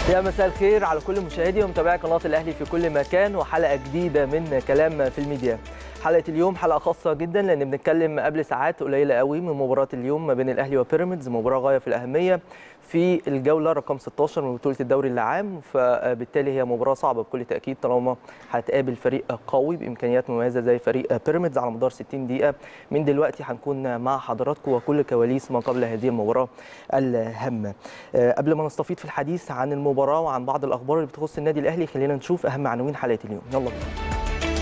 يا مساء الخير على كل مشاهدي ومتابعي قناه الاهلي في كل مكان وحلقه جديده من كلام في الميديا حلقه اليوم حلقه خاصه جدا لان بنتكلم قبل ساعات قليله قوي من مباراه اليوم ما بين الاهلي وبيراميدز مباراه غايه في الاهميه في الجوله رقم 16 من بطوله الدوري العام فبالتالي هي مباراه صعبه بكل تاكيد طالما هتقابل فريق قوي بامكانيات مميزه زي فريق بيراميدز على مدار 60 دقيقه من دلوقتي هنكون مع حضراتكم وكل كواليس ما قبل هذه المباراه الهامه قبل ما نستفيض في الحديث عن المباراه وعن بعض الاخبار اللي بتخص النادي الاهلي خلينا نشوف اهم عناوين حلقه اليوم يلا بينا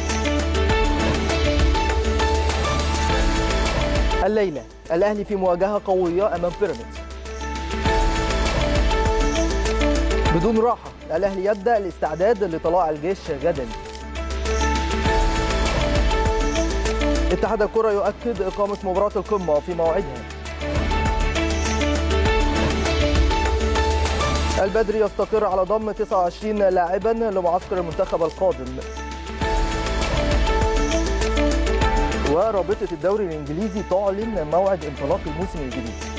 الليله الاهلي في مواجهه قويه امام بيراميدز بدون راحة الأهلي يبدأ الاستعداد لطلاع الجيش غدا اتحاد الكرة يؤكد إقامة مباراة القمة في موعدها البدري يستقر على ضم 29 لاعبا لمعسكر المنتخب القادم ورابطة الدوري الإنجليزي تعلن موعد انطلاق الموسم الجديد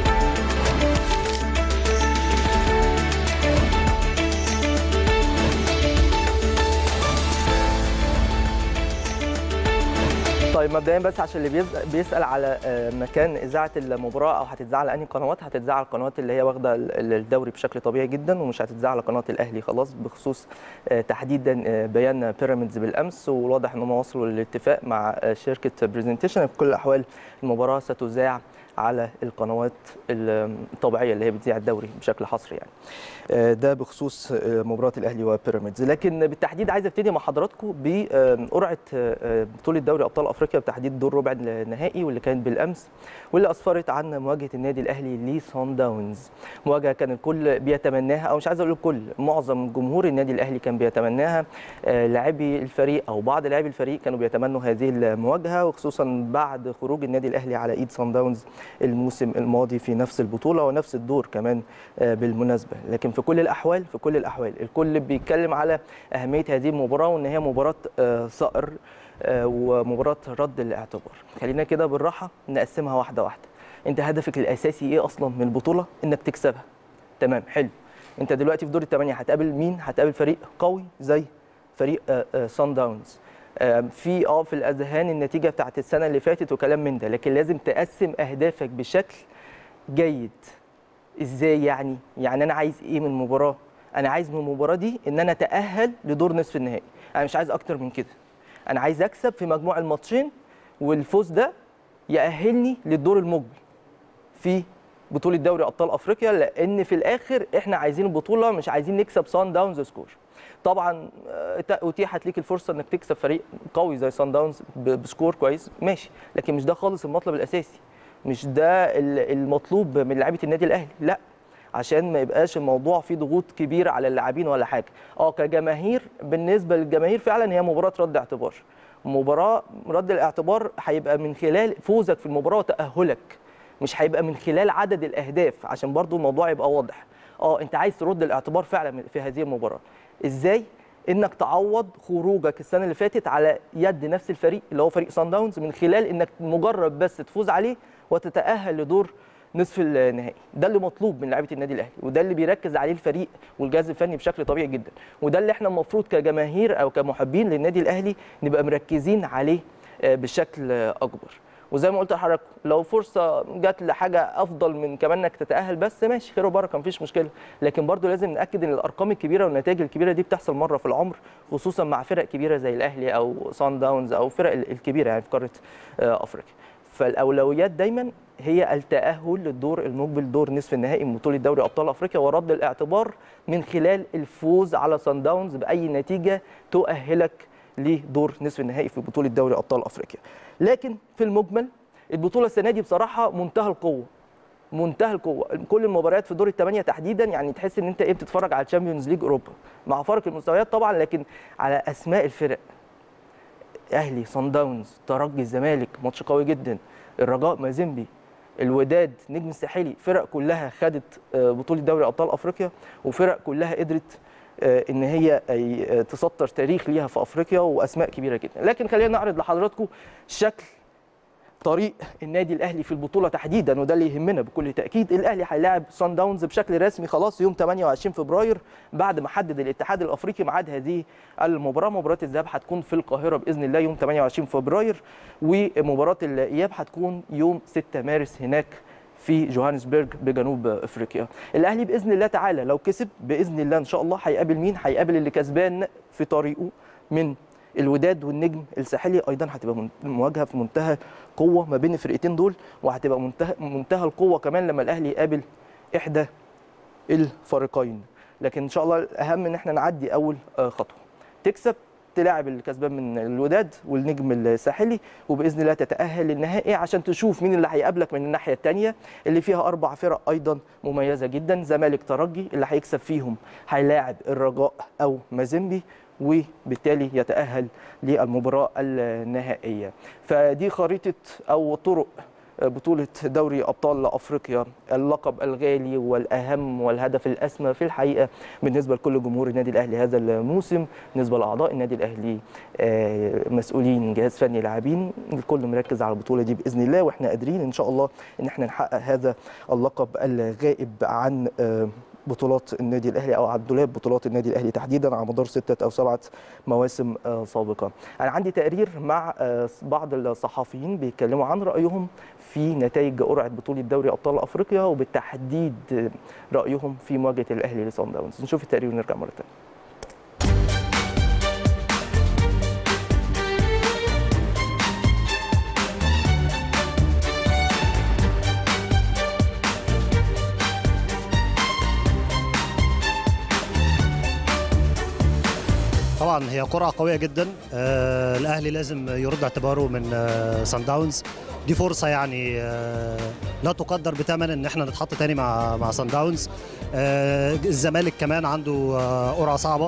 طيب مبدئيا بس عشان اللي بيسال على مكان اذاعه المباراه او هتتذاع على انهي قنوات هتتذاع على القنوات اللي هي واخده الدوري بشكل طبيعي جدا ومش هتتذاع على قناه الاهلي خلاص بخصوص تحديدا بيان بيراميدز بالامس وواضح ان هم وصلوا للاتفاق مع شركه برزنتيشن في كل الاحوال المباراه ستذاع على القنوات الطبيعيه اللي هي بتذيع الدوري بشكل حصري يعني ده بخصوص مباراه الاهلي وبيراميدز لكن بالتحديد عايز ابتدي مع حضراتكم بقرعه بطوله دوري ابطال افريقيا بتحديد دور ربع النهائي واللي كانت بالامس واللي اسفرت عن مواجهه النادي الاهلي لسان داونز مواجهه كان الكل بيتمناها او مش عايز اقول الكل معظم جمهور النادي الاهلي كان بيتمناها لاعبي الفريق او بعض لاعبي الفريق كانوا بيتمنوا هذه المواجهه وخصوصا بعد خروج النادي الاهلي على ايد سان داونز الموسم الماضي في نفس البطوله ونفس الدور كمان بالمناسبه لكن في كل الاحوال في كل الاحوال الكل بيتكلم على اهميه هذه المباراه وان هي مباراه صقر ومباراه رد الاعتبار خلينا كده بالراحه نقسمها واحده واحده انت هدفك الاساسي ايه اصلا من البطوله انك تكسبها تمام حلو انت دلوقتي في دور الثمانيه هتقابل مين هتقابل فريق قوي زي فريق سان داونز في اه في الاذهان النتيجه بتاعت السنه اللي فاتت وكلام من ده لكن لازم تقسم اهدافك بشكل جيد ازاي يعني يعني انا عايز ايه من المباراه انا عايز من المباراه دي ان انا اتاهل لدور نصف النهائي انا مش عايز اكتر من كده انا عايز اكسب في مجموع الماتشين والفوز ده يأهلني للدور المقبل في بطوله دوري ابطال افريقيا لان في الاخر احنا عايزين البطوله مش عايزين نكسب سان داونز سكور طبعا اتيحت ليك الفرصه انك تكسب فريق قوي زي سان داونز بسكور كويس ماشي لكن مش ده خالص المطلب الاساسي مش ده المطلوب من لعيبه النادي الاهلي لا عشان ما يبقاش الموضوع فيه ضغوط كبيره على اللاعبين ولا حاجه اه كجماهير بالنسبه للجماهير فعلا هي مباراه رد اعتبار مباراه رد الاعتبار هيبقى من خلال فوزك في المباراه وتاهلك مش هيبقى من خلال عدد الاهداف عشان برضو الموضوع يبقى واضح اه انت عايز ترد الاعتبار فعلا في هذه المباراه ازاي انك تعوض خروجك السنه اللي فاتت على يد نفس الفريق اللي هو فريق سان داونز من خلال انك مجرد بس تفوز عليه وتتاهل لدور نصف النهائي ده اللي مطلوب من لعيبه النادي الاهلي وده اللي بيركز عليه الفريق والجهاز الفني بشكل طبيعي جدا وده اللي احنا المفروض كجماهير او كمحبين للنادي الاهلي نبقى مركزين عليه بشكل اكبر وزي ما قلت لحضرتك لو فرصه جت لحاجه افضل من كمان انك تتاهل بس ماشي خير وبركه مفيش مشكله لكن برضو لازم ناكد ان الارقام الكبيره والنتائج الكبيره دي بتحصل مره في العمر خصوصا مع فرق كبيره زي الاهلي او سان داونز او فرق الكبيره يعني في قاره افريقيا فالاولويات دايما هي التاهل للدور المقبل دور نصف النهائي من بطوله دوري ابطال افريقيا ورد الاعتبار من خلال الفوز على سان داونز باي نتيجه تؤهلك لدور نصف النهائي في بطوله دوري ابطال افريقيا لكن في المجمل البطوله السنه دي بصراحه منتهى القوه منتهى القوه كل المباريات في دور الثمانيه تحديدا يعني تحس ان انت ايه بتتفرج على الشامبيونز ليج اوروبا مع فرق المستويات طبعا لكن على اسماء الفرق اهلي صن داونز ترجي الزمالك ماتش قوي جدا الرجاء مازيمبي الوداد نجم الساحلي فرق كلها خدت بطوله دوري ابطال افريقيا وفرق كلها قدرت ان هي تسطر تاريخ ليها في افريقيا واسماء كبيره جدا لكن خلينا نعرض لحضراتكم شكل طريق النادي الاهلي في البطوله تحديدا وده اللي يهمنا بكل تاكيد الاهلي هيلاعب سان داونز بشكل رسمي خلاص يوم 28 فبراير بعد ما حدد الاتحاد الافريقي ميعاد هذه المباراه مباراه الذهاب هتكون في القاهره باذن الله يوم 28 فبراير ومباراه الاياب هتكون يوم 6 مارس هناك في جوهانسبرج بجنوب افريقيا الاهلي باذن الله تعالى لو كسب باذن الله ان شاء الله هيقابل مين هيقابل اللي كسبان في طريقه من الوداد والنجم الساحلي ايضا هتبقى مواجهه في منتهى قوه ما بين الفرقتين دول وهتبقى منتهى منتهى القوه كمان لما الاهلي يقابل احدى الفريقين لكن ان شاء الله الاهم ان احنا نعدي اول خطوه تكسب تلاعب الكسبان من الوداد والنجم الساحلي وباذن الله تتاهل للنهائي عشان تشوف مين اللي هيقابلك من الناحيه الثانيه اللي فيها اربع فرق ايضا مميزه جدا زمالك ترجي اللي هيكسب فيهم هيلاعب الرجاء او مازيمبي وبالتالي يتاهل للمباراه النهائيه فدي خريطه او طرق بطولة دوري أبطال أفريقيا اللقب الغالي والأهم والهدف الأسمى في الحقيقة بالنسبة لكل جمهور النادي الأهلي هذا الموسم بالنسبة لأعضاء النادي الأهلي مسؤولين جهاز فني لاعبين الكل مركز على البطولة دي بإذن الله وإحنا قادرين إن شاء الله إن إحنا نحقق هذا اللقب الغائب عن بطولات النادي الاهلي او على دولاب بطولات النادي الاهلي تحديدا على مدار سته او سبعه مواسم سابقه. انا عندي تقرير مع بعض الصحفيين بيتكلموا عن رايهم في نتائج قرعه بطوله دوري ابطال افريقيا وبالتحديد رايهم في مواجهه الاهلي لصن داونز. نشوف التقرير ونرجع مره ثانيه. طبعا هي قرعه قويه جدا آه الاهلي لازم يرد اعتباره من آه سان داونز دي فرصه يعني آه لا تقدر بثمن ان احنا نتحط تاني مع مع سان داونز آه الزمالك كمان عنده آه قرعه صعبه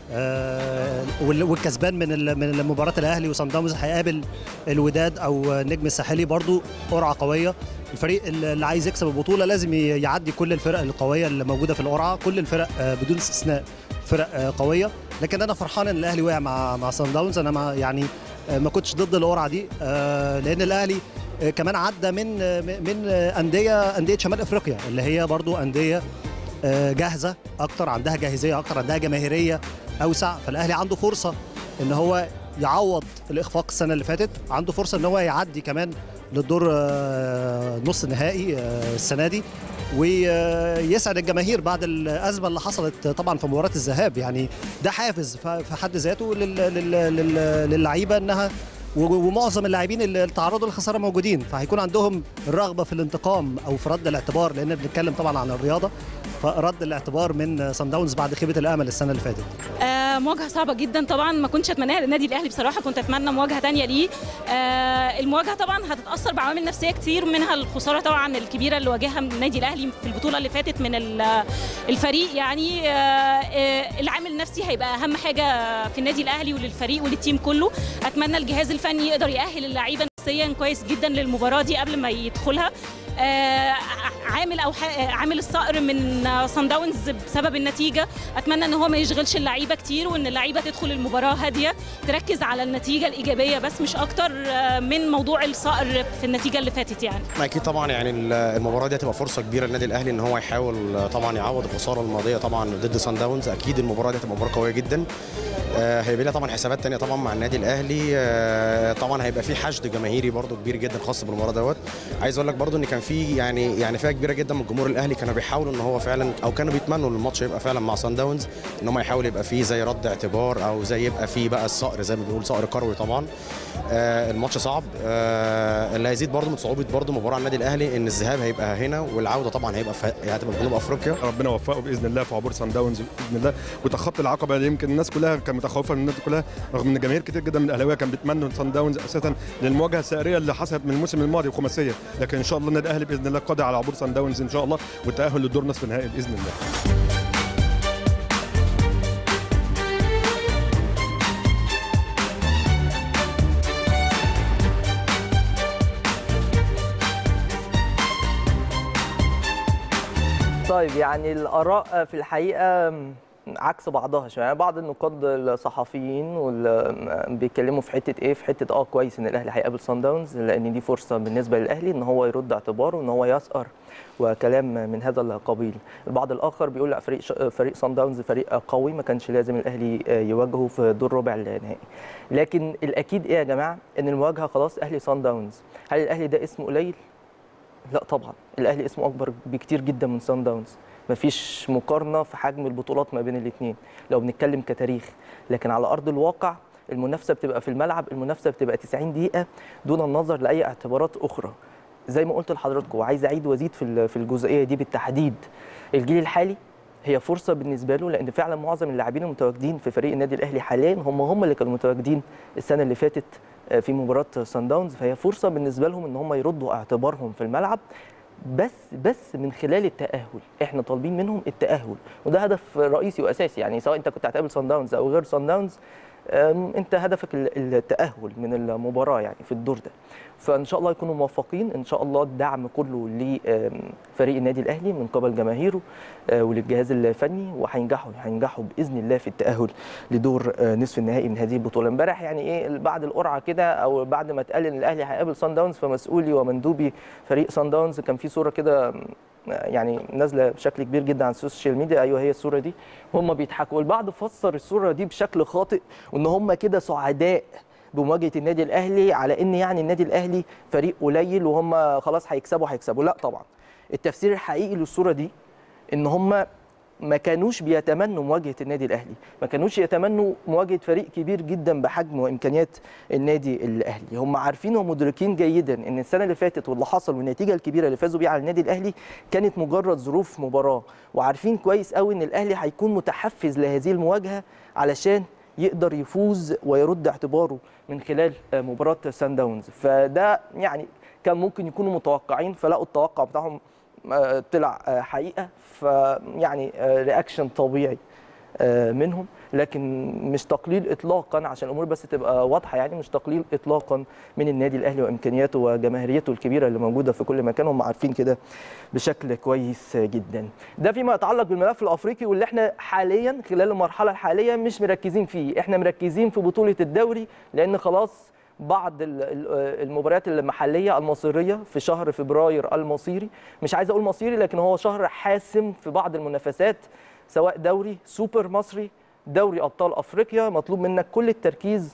آه والكسبان من من مباراه الاهلي وسان داونز هيقابل الوداد او النجم الساحلي برضو قرعه قويه الفريق اللي عايز يكسب البطوله لازم يعدي كل الفرق القويه اللي موجوده في القرعه كل الفرق آه بدون استثناء فرق آه قويه لكن انا فرحان ان الاهلي وقع مع مع سان داونز انا ما يعني ما كنتش ضد القرعه دي لان الاهلي كمان عدى من من انديه انديه شمال افريقيا اللي هي برضو انديه جاهزه اكتر عندها جاهزيه اكتر عندها جماهيريه اوسع فالاهلي عنده فرصه ان هو يعوض الاخفاق السنه اللي فاتت عنده فرصه ان هو يعدي كمان للدور نص النهائي السنه دي ويسعد الجماهير بعد الازمه اللي حصلت طبعا في مباراه الذهاب يعني ده حافز في حد ذاته للعيبه انها ومعظم اللاعبين اللي تعرضوا للخساره موجودين فهيكون عندهم الرغبه في الانتقام او في رد الاعتبار لان بنتكلم طبعا عن الرياضه فرد الاعتبار من سان داونز بعد خيبه الامل السنه اللي فاتت آه مواجهه صعبه جدا طبعا ما كنتش اتمناها للنادي الاهلي بصراحه كنت اتمنى مواجهه ثانيه ليه آه المواجهه طبعا هتتاثر بعوامل نفسيه كتير منها الخساره طبعا الكبيره اللي واجهها النادي الاهلي في البطوله اللي فاتت من الفريق يعني آه آه العامل النفسي هيبقى اهم حاجه في النادي الاهلي وللفريق وللتيم كله اتمنى الجهاز الفني يقدر يأهل اللعيبه نفسيا كويس جدا للمباراه دي قبل ما يدخلها آه عامل او عامل الصقر من صن داونز بسبب النتيجه اتمنى ان هو ما يشغلش اللعيبه كتير وان اللعيبه تدخل المباراه هاديه تركز على النتيجه الايجابيه بس مش اكتر من موضوع الصقر في النتيجه اللي فاتت يعني اكيد طبعا يعني المباراه دي هتبقى فرصه كبيره للنادي الاهلي ان هو يحاول طبعا يعوض الخساره الماضيه طبعا ضد صن داونز اكيد المباراه دي هتبقى مباراه قويه جدا آه هيبقى لها طبعا حسابات تانية طبعا مع النادي الاهلي آه طبعا هيبقى في حشد جماهيري برده كبير جدا خاص بالمباراه دوت عايز اقول لك برده ان كان في يعني يعني فئه كبيره جدا من الجمهور الاهلي كانوا بيحاولوا ان هو فعلا او كانوا بيتمنوا ان الماتش يبقى فعلا مع سان داونز ان هم يحاول يبقى فيه زي رد اعتبار او زي يبقى فيه بقى الصقر زي ما بنقول صقر كروي طبعا آه الماتش صعب آه اللي هيزيد برده من صعوبه برده مباراه النادي الاهلي ان الذهاب هيبقى هنا والعوده طبعا هيبقى في هتبقى في جنوب افريقيا ربنا يوفقه باذن الله في عبور سان داونز باذن الله وتخطي العقبه اللي يمكن الناس كلها كانت متخوفه من الناس كلها رغم ان جماهير كتير جدا من الاهلاويه كان بيتمنوا سان داونز اساسا للمواجهه السائريه اللي حصلت من الموسم الماضي وخماسيه لكن ان شاء الله النادي الاهلي باذن الله قادر على عبور سان داونز ان شاء الله والتاهل للدور نصف النهائي باذن الله طيب يعني الاراء في الحقيقه عكس بعضها شويه يعني بعض النقاد الصحفيين واللي بيتكلموا في حته ايه في حته اه كويس ان الاهلي هيقابل سان داونز لان دي فرصه بالنسبه للاهلي ان هو يرد اعتباره ان هو يسأر وكلام من هذا القبيل البعض الاخر بيقول لا فريق ش- فريق سان داونز فريق قوي ما كانش لازم الاهلي يواجهه في دور ربع النهائي لكن الاكيد ايه يا جماعه ان المواجهه خلاص اهلي سان داونز هل الاهلي ده اسمه قليل لا طبعا الاهلي اسمه اكبر بكتير جدا من سان داونز مفيش مقارنه في حجم البطولات ما بين الاثنين لو بنتكلم كتاريخ لكن على ارض الواقع المنافسه بتبقى في الملعب المنافسه بتبقى 90 دقيقه دون النظر لاي اعتبارات اخرى زي ما قلت لحضراتكم وعايز اعيد وازيد في ال- في الجزئيه دي بالتحديد الجيل الحالي هي فرصه بالنسبه له لان فعلا معظم اللاعبين المتواجدين في فريق النادي الاهلي حاليا هم هم اللي كانوا متواجدين السنه اللي فاتت آه، في مباراه سان داونز فهي فرصه بالنسبه لهم ان هم يردوا اعتبارهم في الملعب بس بس من خلال التاهل احنا طالبين منهم التاهل وده هدف رئيسي واساسي يعني سواء انت كنت هتقابل سان داونز او غير سان داونز أم، انت هدفك ال- التاهل من المباراه يعني في الدور ده فان شاء الله يكونوا موفقين ان شاء الله الدعم كله لفريق النادي الاهلي من قبل جماهيره آه، وللجهاز الفني وهينجحوا هينجحوا باذن الله في التاهل لدور آه، نصف النهائي من هذه البطوله امبارح يعني ايه بعد القرعه كده او بعد ما اتقال ان الاهلي هيقابل سان داونز فمسؤولي ومندوبي فريق سان داونز كان في صوره كده يعني نازله بشكل كبير جدا على السوشيال ميديا ايوه هي الصوره دي هم بيضحكوا والبعض فسر الصوره دي بشكل خاطئ وان هم كده سعداء بمواجهه النادي الاهلي على ان يعني النادي الاهلي فريق قليل وهم خلاص هيكسبوا هيكسبوا لا طبعا التفسير الحقيقي للصوره دي ان هم ما كانوش بيتمنوا مواجهه النادي الاهلي ما كانوش يتمنوا مواجهه فريق كبير جدا بحجم وامكانيات النادي الاهلي هم عارفين ومدركين جيدا ان السنه اللي فاتت واللي حصل والنتيجه الكبيره اللي فازوا بيها على النادي الاهلي كانت مجرد ظروف مباراه وعارفين كويس قوي ان الاهلي هيكون متحفز لهذه المواجهه علشان يقدر يفوز ويرد اعتباره من خلال آه، مباراه سان داونز فده يعني كان ممكن يكونوا متوقعين فلقوا التوقع بتاعهم آه، طلع آه، حقيقه فيعني رياكشن طبيعي آه، منهم لكن مش تقليل اطلاقا عشان الامور بس تبقى واضحه يعني مش تقليل اطلاقا من النادي الاهلي وامكانياته وجماهيريته الكبيره اللي موجوده في كل مكان هم عارفين كده بشكل كويس جدا ده فيما يتعلق بالملف الافريقي واللي احنا حاليا خلال المرحله الحاليه مش مركزين فيه احنا مركزين في بطوله الدوري لان خلاص بعض ال- ال- المباريات المحليه المصيريه في شهر فبراير المصيري مش عايز اقول مصيري لكن هو شهر حاسم في بعض المنافسات سواء دوري سوبر مصري دوري ابطال افريقيا مطلوب منك كل التركيز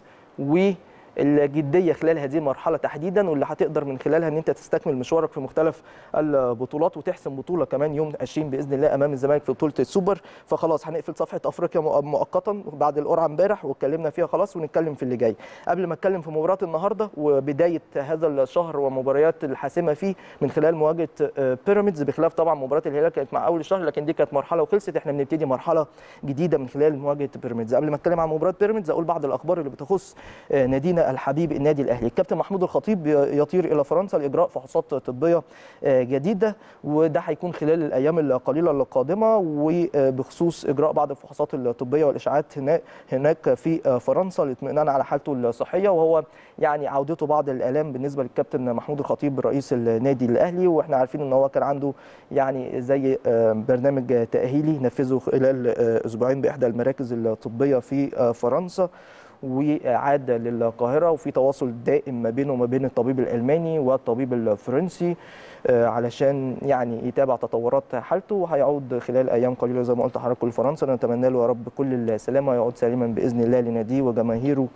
والجديه خلال هذه المرحله تحديدا واللي هتقدر من خلالها ان انت تستكمل مشوارك في مختلف البطولات وتحسم بطوله كمان يوم 20 باذن الله امام الزمالك في بطوله السوبر فخلاص هنقفل صفحه افريقيا مؤ- مؤقتا بعد القرعه امبارح واتكلمنا فيها خلاص ونتكلم في اللي جاي قبل ما اتكلم في مباراه النهارده وبدايه هذا الشهر ومباريات الحاسمه فيه من خلال مواجهه آه، بيراميدز بخلاف طبعا مباراه الهلال كانت مع اول الشهر لكن دي كانت مرحله وخلصت احنا بنبتدي مرحله جديده من خلال مواجهه بيراميدز قبل ما اتكلم عن مباراه بيراميدز اقول بعض الاخبار اللي بتخص آه، نادينا الحبيب النادي الاهلي الكابتن محمود الخطيب يطير الى فرنسا لاجراء فحوصات طبيه آه، جديده وده هيكون خلال الايام القليله القادمه وبخصوص اجراء بعض الفحوصات الطبيه والاشعاعات هناك هناك في آه، فرنسا للاطمئنان على حالته الصحيه وهو يعني عودته بعض الالام بالنسبه للكابتن محمود الخطيب رئيس النادي الاهلي واحنا عارفين ان هو كان عنده يعني زي آه، برنامج تاهيلي نفذه خلال آه، اسبوعين باحدى المراكز الطبيه في آه، فرنسا وعاد للقاهره وفي تواصل دائم ما بينه وما بين الطبيب الالماني والطبيب الفرنسي آه، علشان يعني يتابع تطورات حالته وهيعود خلال ايام قليله زي ما قلت لحضراتكم لفرنسا نتمنى له يا رب كل السلامه ويعود سالما باذن الله لناديه وجماهيره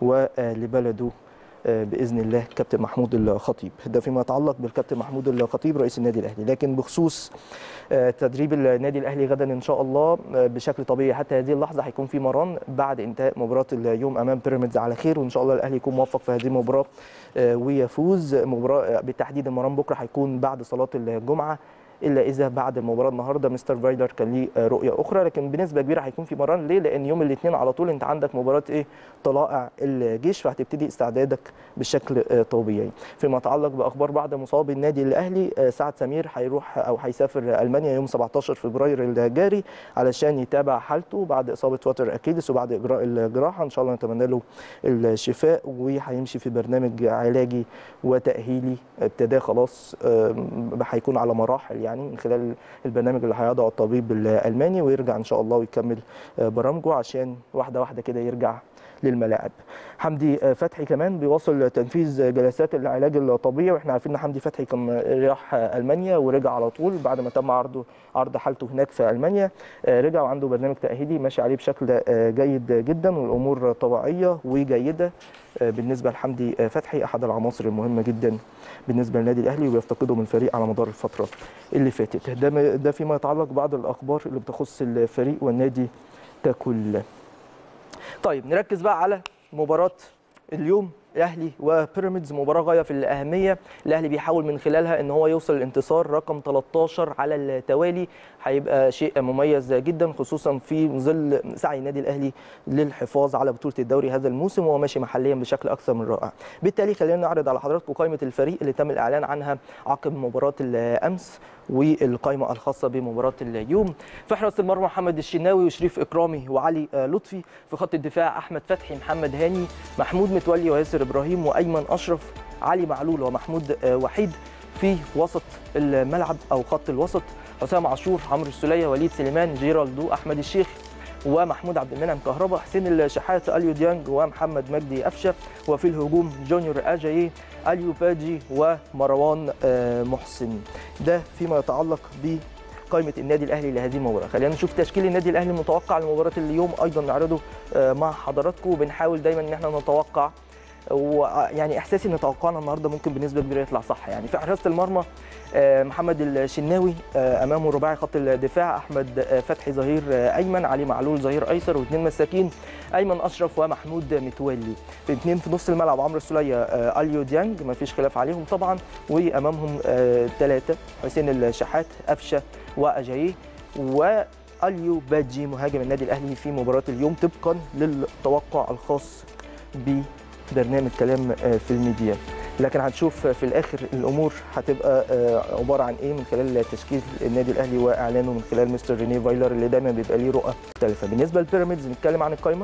ولبلده آه، باذن الله كابتن محمود الخطيب ده فيما يتعلق بالكابتن محمود الخطيب رئيس النادي الاهلي لكن بخصوص آه، تدريب النادي الاهلي غدا ان شاء الله آه، بشكل طبيعي حتى هذه اللحظه هيكون في مران بعد انتهاء مباراه اليوم امام بيراميدز على خير وان شاء الله الاهلي يكون موفق في هذه المباراه آه، ويفوز مباراه بالتحديد المران بكره هيكون بعد صلاه الجمعه الا اذا بعد المباراه النهارده مستر فايلر كان ليه آه، رؤيه اخرى لكن بنسبه كبيره هيكون في مران ليه لان يوم الاثنين على طول انت عندك مباراه ايه طلائع الجيش فهتبتدي استعدادك بشكل آه، طبيعي فيما يتعلق باخبار بعض مصاب النادي الاهلي آه، سعد سمير هيروح او هيسافر المانيا يوم 17 فبراير الجاري علشان يتابع حالته بعد اصابه وتر اكيلس وبعد اجراء الجراحه ان شاء الله نتمنى له الشفاء وهيمشي في برنامج علاجي وتاهيلي ابتداه خلاص آم، هيكون على مراحل يعني من خلال البرنامج اللي هيضعه الطبيب الالماني ويرجع ان شاء الله ويكمل آه، برامجه عشان واحده واحده كده يرجع للملاعب حمدي آه، فتحي كمان بيواصل تنفيذ جلسات العلاج الطبيعي واحنا عارفين ان حمدي فتحي كان راح آه، المانيا ورجع على طول بعد ما تم عرضه عرض حالته هناك في المانيا آه، رجع وعنده برنامج تاهيلي ماشي عليه بشكل آه، جيد جدا والامور طبيعيه وجيده آه، بالنسبه لحمدي آه، فتحي احد العناصر المهمه جدا بالنسبه للنادي الاهلي وبيفتقده من الفريق على مدار الفتره اللي فاتت ده ما- ده فيما يتعلق بعض الاخبار اللي بتخص الفريق والنادي ككل طيب نركز بقى على مباراة اليوم الاهلي وبيراميدز مباراه غايه في الاهميه الاهلي بيحاول من خلالها ان هو يوصل الانتصار رقم 13 على التوالي هيبقى شيء مميز جدا خصوصا في ظل سعي النادي الاهلي للحفاظ على بطوله الدوري هذا الموسم وهو ماشي محليا بشكل اكثر من رائع بالتالي خلينا نعرض على حضراتكم قائمه الفريق اللي تم الاعلان عنها عقب مباراه الامس والقائمه الخاصه بمباراه اليوم في حراسه المرمى محمد الشناوي وشريف اكرامي وعلي آه، لطفي في خط الدفاع احمد فتحي محمد هاني محمود متولي وياسر ابراهيم وايمن اشرف علي معلول ومحمود آه، وحيد في وسط الملعب او خط الوسط حسام عاشور عمرو السوليه وليد سليمان جيرالدو احمد الشيخ ومحمود عبد المنعم كهربا حسين الشحات اليو ديانج ومحمد مجدي قفشه وفي الهجوم جونيور اجاييه اليو باجي ومروان آه، محسن ده فيما يتعلق ب قائمه النادي الاهلي لهذه المباراه خلينا نشوف تشكيل النادي الاهلي المتوقع لمباراه اليوم ايضا نعرضه آه، مع حضراتكم وبنحاول دايما ان احنا نتوقع ويعني احساسي ان توقعنا النهارده ممكن بنسبه كبيره يطلع صح يعني في حراسه المرمى آه، محمد الشناوي آه، امامه رباعي خط الدفاع احمد آه، فتحي ظهير آه، ايمن علي معلول ظهير ايسر واثنين مساكين ايمن اشرف ومحمود متولي اثنين في نص الملعب عمرو السوليه آه، اليو ديانج ما فيش خلاف عليهم طبعا وامامهم ثلاثه حسين الشحات قفشه واجاييه واليو باجي مهاجم النادي الاهلي في مباراه اليوم طبقا للتوقع الخاص ببرنامج كلام آه، في الميديا لكن هنشوف في الاخر الامور هتبقى آه، عباره عن ايه من خلال تشكيل النادي الاهلي واعلانه من خلال مستر ريني فايلر اللي دايما بيبقى ليه رؤى مختلفه بالنسبه لبيراميدز نتكلم عن القائمه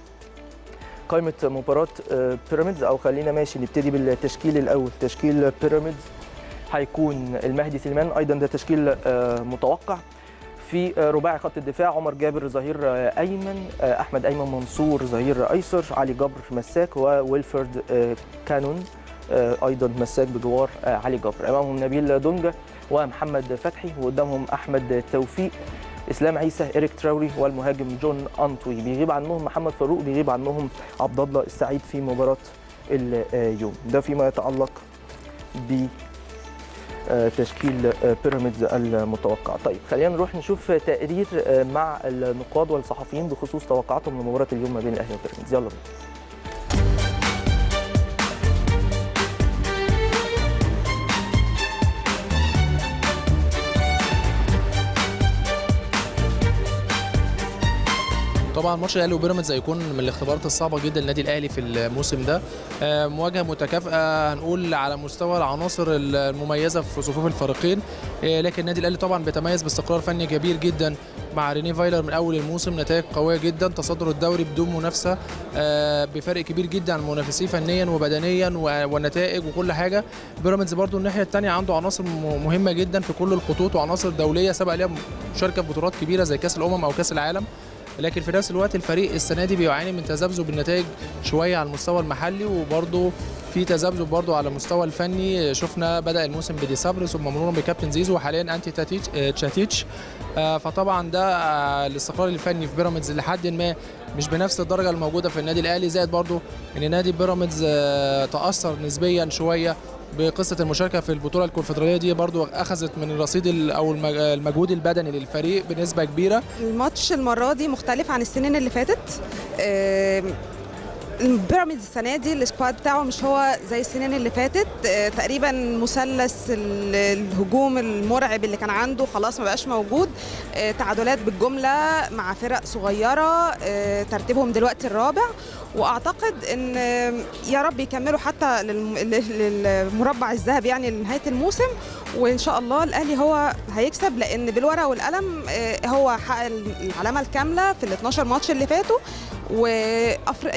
قائمه مباراه آه، بيراميدز او خلينا ماشي نبتدي بالتشكيل الاول تشكيل بيراميدز هيكون المهدي سليمان ايضا ده تشكيل آه، متوقع في آه، رباعي خط الدفاع عمر جابر ظهير آه، ايمن آه، احمد ايمن منصور ظهير ايسر علي جبر مساك وويلفرد آه، كانون آه، ايضا مساك بجوار آه، علي جبر امامهم نبيل دونجا ومحمد فتحي وقدامهم احمد توفيق اسلام عيسى ايريك تراوري والمهاجم جون انطوي بيغيب عنهم محمد فاروق بيغيب عنهم عبد الله السعيد في مباراه اليوم ده فيما يتعلق ب آه، تشكيل آه، بيراميدز المتوقع طيب خلينا نروح نشوف تقرير آه، مع النقاد والصحفيين بخصوص توقعاتهم لمباراه اليوم ما بين الاهلي وبيراميدز يلا بينا طبعا ماتش الاهلي وبيراميدز هيكون من الاختبارات الصعبه جدا للنادي الاهلي في الموسم ده آه، مواجهه متكافئه هنقول على مستوى العناصر المميزه في صفوف الفريقين آه، لكن النادي الاهلي طبعا بيتميز باستقرار فني كبير جدا مع ريني فايلر من اول الموسم نتائج قويه جدا تصدر الدوري بدون منافسه آه، بفرق كبير جدا عن منافسيه فنيا وبدنيا و- والنتائج وكل حاجه بيراميدز برضو الناحيه الثانيه عنده عناصر م- مهمه جدا في كل الخطوط وعناصر دوليه سبق ليها مشاركه في بطولات كبيره زي كاس الامم او كاس العالم لكن في نفس الوقت الفريق السنه دي بيعاني من تذبذب النتائج شويه على المستوى المحلي وبرضه في تذبذب برضه على المستوى الفني شفنا بدا الموسم بدي صبر ثم مرورا بكابتن زيزو وحاليا انتي تاتيتش آه، تشاتيتش آه، فطبعا ده آه، الاستقرار الفني في بيراميدز لحد ما مش بنفس الدرجه الموجوده في النادي الاهلي زائد برضه ان نادي بيراميدز آه، تاثر نسبيا شويه بقصه المشاركه في البطوله الكونفدراليه دي برضو اخذت من الرصيد ال- او المج- المجهود البدني للفريق بنسبه كبيره الماتش المرة دي مختلف عن السنين اللي فاتت آم، بيراميدز السنة دي السكواد بتاعه مش هو زي السنين اللي فاتت آه، تقريبا مثلث ال- الهجوم المرعب اللي كان عنده خلاص ما بقاش موجود آه، تعادلات بالجملة مع فرق صغيرة آه، ترتيبهم دلوقتي الرابع واعتقد ان آه، يا رب يكملوا حتى للم- لل- للمربع الذهبي يعني لنهاية الموسم وان شاء الله الاهلي هو هيكسب لان بالورقه والقلم آه، هو حقق العلامه الكامله في ال 12 ماتش اللي فاتوا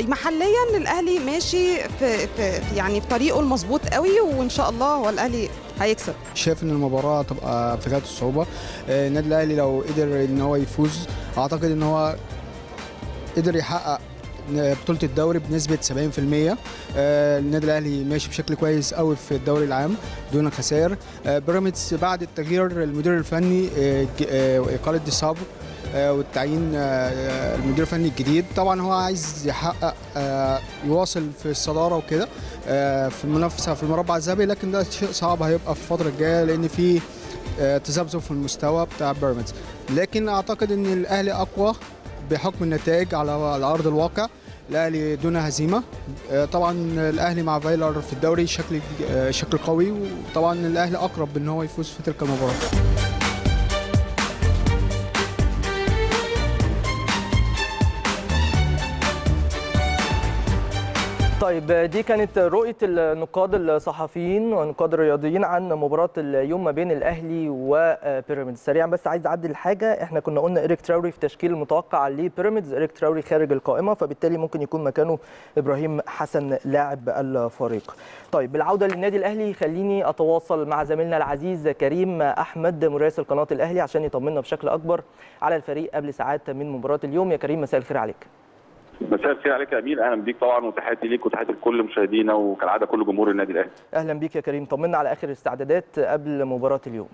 ومحليا الاهلي ماشي في, في في- يعني في طريقه المظبوط قوي وان شاء الله هو الاهلي هيكسب شايف ان المباراه هتبقى في غايه الصعوبه آه، النادي الاهلي لو قدر ان هو يفوز اعتقد ان هو قدر يحقق بطوله الدوري بنسبه 70% آه، النادي الاهلي ماشي بشكل كويس قوي في الدوري العام دون خسائر آه، بيراميدز بعد التغيير المدير الفني آه، ج- آه، واقاله دي صابر آه، والتعيين آه، المدير الفني الجديد طبعا هو عايز يحقق آه، يواصل في الصداره وكده آه، في المنافسه في المربع الذهبي لكن ده شيء صعب هيبقى في الفتره الجايه لان في آه، تذبذب في المستوى بتاع بيراميدز لكن اعتقد ان الاهلي اقوى بحكم النتائج على على ارض الواقع الاهلي دون هزيمه آه، طبعا الاهلي مع فايلر في الدوري شكل آه، شكل قوي وطبعا الاهلي اقرب ان هو يفوز في تلك المباراه طيب دي كانت رؤية النقاد الصحفيين والنقاد الرياضيين عن مباراة اليوم ما بين الأهلي وبيراميدز سريعا بس عايز أعدل حاجة احنا كنا قلنا إيريك تراوري في تشكيل المتوقع لبيراميدز إيريك تراوري خارج القائمة فبالتالي ممكن يكون مكانه إبراهيم حسن لاعب الفريق طيب بالعودة للنادي الأهلي خليني أتواصل مع زميلنا العزيز كريم أحمد مراسل قناة الأهلي عشان يطمنا بشكل أكبر على الفريق قبل ساعات من مباراة اليوم يا كريم مساء الخير عليك مساء الخير عليك يا امير اهلا بيك طبعا وتحياتي ليك وتحياتي لكل مشاهدينا وكالعاده كل جمهور النادي الاهلي اهلا بيك يا كريم طمنا على اخر الاستعدادات قبل مباراه اليوم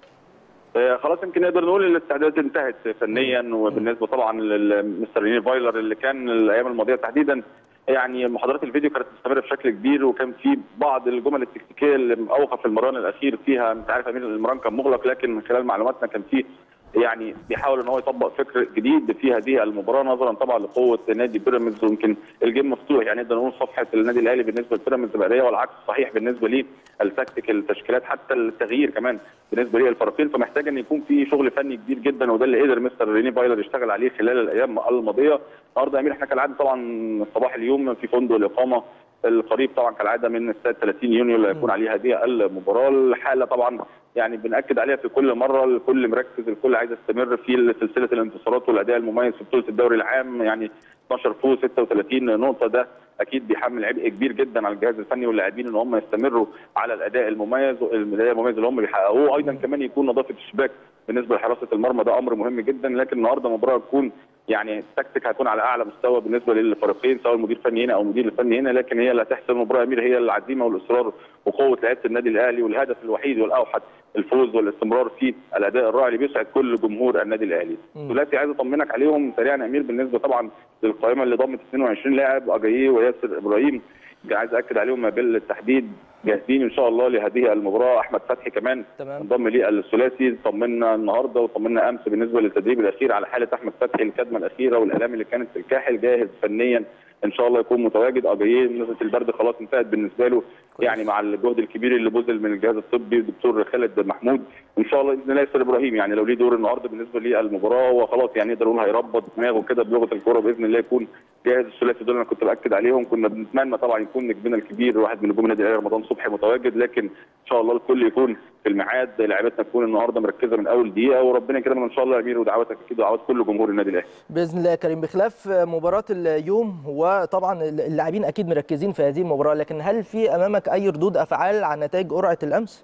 آه، خلاص يمكن نقدر نقول ان الاستعدادات انتهت فنيا وبالنسبه طبعا لمستر ريني فايلر اللي كان الايام الماضيه تحديدا يعني محاضرات الفيديو كانت مستمره بشكل كبير وكان في بعض الجمل التكتيكيه اللي اوقف المران الاخير فيها انت عارف يا امير المران كان مغلق لكن من خلال معلوماتنا كان في يعني بيحاول ان هو يطبق فكر جديد في هذه المباراه نظرا طبعا لقوه نادي بيراميدز ويمكن الجيم مفتوح يعني نقدر نقول صفحه النادي الاهلي بالنسبه لبيراميدز بقى والعكس صحيح بالنسبه لي التكتيك التشكيلات حتى التغيير كمان بالنسبه لي الفريقين فمحتاج ان يكون في شغل فني كبير جدا وده اللي قدر مستر ريني فايلر يشتغل عليه خلال الايام الماضيه النهارده يا امير احنا كالعاده طبعا صباح اليوم في فندق الاقامه القريب طبعا كالعاده من استاد 30 يونيو اللي هيكون عليه هذه المباراه الحاله طبعا يعني بناكد عليها في كل مره الكل مركز الكل عايز يستمر في سلسله الانتصارات والاداء المميز في بطوله الدوري العام يعني 12 فوز 36 نقطه ده اكيد بيحمل عبء كبير جدا على الجهاز الفني واللاعبين ان هم يستمروا على الاداء المميز الاداء المميز اللي هم بيحققوه ايضا كمان يكون نظافه الشباك بالنسبه لحراسه المرمى ده امر مهم جدا لكن النهارده مباراه تكون يعني التكتيك هيكون على اعلى مستوى بالنسبه للفريقين سواء المدير الفني هنا او المدير الفني هنا لكن هي اللي هتحسم المباراه يا امير هي العزيمه والاصرار وقوه لعيبه النادي الاهلي والهدف الوحيد والاوحد الفوز والاستمرار في الاداء الرائع اللي بيسعد كل جمهور النادي الاهلي. ثلاثي عايز اطمنك عليهم سريعا يا امير بالنسبه طبعا للقائمه اللي ضمت 22 لاعب اجاييه وياسر ابراهيم عايز اكد عليهم ما بالتحديد جاهزين ان شاء الله لهذه المباراه احمد فتحي كمان تمام. انضم لي الثلاثي طمنا النهارده وطمنا امس بالنسبه للتدريب الاخير على حاله احمد فتحي الكدمه الاخيره والالام اللي كانت في الكاحل جاهز فنيا ان شاء الله يكون متواجد اجاييه نسبه البرد خلاص انتهت بالنسبه له يعني مع الجهد الكبير اللي بذل من الجهاز الطبي الدكتور خالد محمود ان شاء الله باذن الله ياسر ابراهيم يعني لو ليه دور النهارده بالنسبه للمباراه هو خلاص يعني نقدر نقول هيربط دماغه كده بلغه الكوره باذن الله يكون جاهز الثلاثي دول انا كنت باكد عليهم كنا بنتمنى طبعا يكون نجمنا الكبير واحد من نجوم النادي الاهلي رمضان صبحي متواجد لكن ان شاء الله الكل يكون في الميعاد لعيبتنا تكون النهارده مركزه من اول دقيقه وربنا يكرمنا ان شاء الله يا امير ودعواتك اكيد ودعوات كل جمهور النادي الاهلي باذن الله يا كريم بخلاف مباراه اليوم وطبعا اللاعبين اكيد مركزين في هذه المباراه لكن هل في امامك اي ردود افعال عن نتائج قرعه الامس؟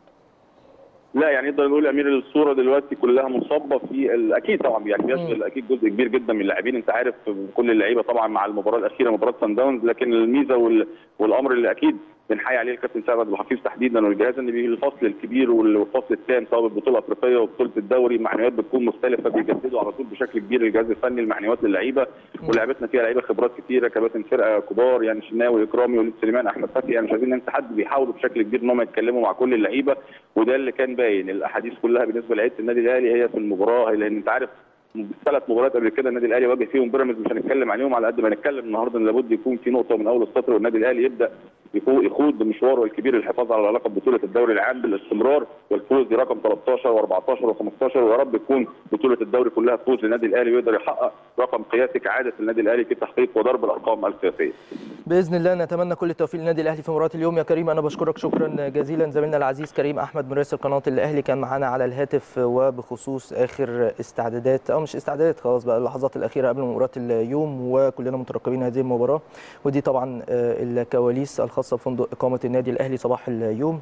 لا يعني نقدر نقول امير الصوره دلوقتي كلها منصبه في ال- اكيد طبعا يعني بيشغل اكيد جزء كبير جدا من اللاعبين انت عارف كل اللعيبه طبعا مع المباراه الاخيره مباراه سان داونز لكن الميزه وال- والامر اللي اكيد بنحيي عليه الكابتن سعد عبد الحفيظ تحديدا والجهاز ان بيه الفصل الكبير والفصل الثاني سواء بالبطوله الافريقيه وبطوله الدوري المعنويات بتكون مختلفه بيجددوا على طول بشكل كبير الجهاز الفني المعنويات للعيبه ولعبتنا فيها لعيبه خبرات كثيره كباتن فرقه كبار يعني شناوي اكرامي وليد سليمان احمد فتحي يعني مش عايزين ننسى حد بيحاولوا بشكل كبير ان هم يتكلموا مع كل اللعيبه وده اللي كان باين الاحاديث كلها بالنسبه لعيبه النادي الاهلي هي في المباراه لان انت عارف ثلاث مباريات قبل كده النادي الاهلي واجه فيهم بيراميدز مش هنتكلم عليهم على قد ما نتكلم النهارده ان لابد يكون في نقطه من اول السطر والنادي الاهلي يبدا يفو- يخوض مشواره الكبير للحفاظ على العلاقه ببطوله الدوري العام بالاستمرار والفوز برقم 13 و14 و15 ويا رب تكون بطوله الدوري كلها فوز للنادي الاهلي ويقدر يحقق رقم قياسي كعاده النادي الاهلي في تحقيق وضرب الارقام القياسيه. باذن الله نتمنى كل التوفيق للنادي الاهلي في مباراه اليوم يا كريم انا بشكرك شكرا جزيلا زميلنا العزيز كريم احمد مراسل قناه الاهلي كان معانا على الهاتف وبخصوص اخر استعدادات او مش استعدادات خلاص بقى اللحظات الاخيره قبل مباراه اليوم وكلنا مترقبين هذه المباراه ودي طبعا آه، الكواليس الخاصه بفندق اقامه النادي الاهلي صباح اليوم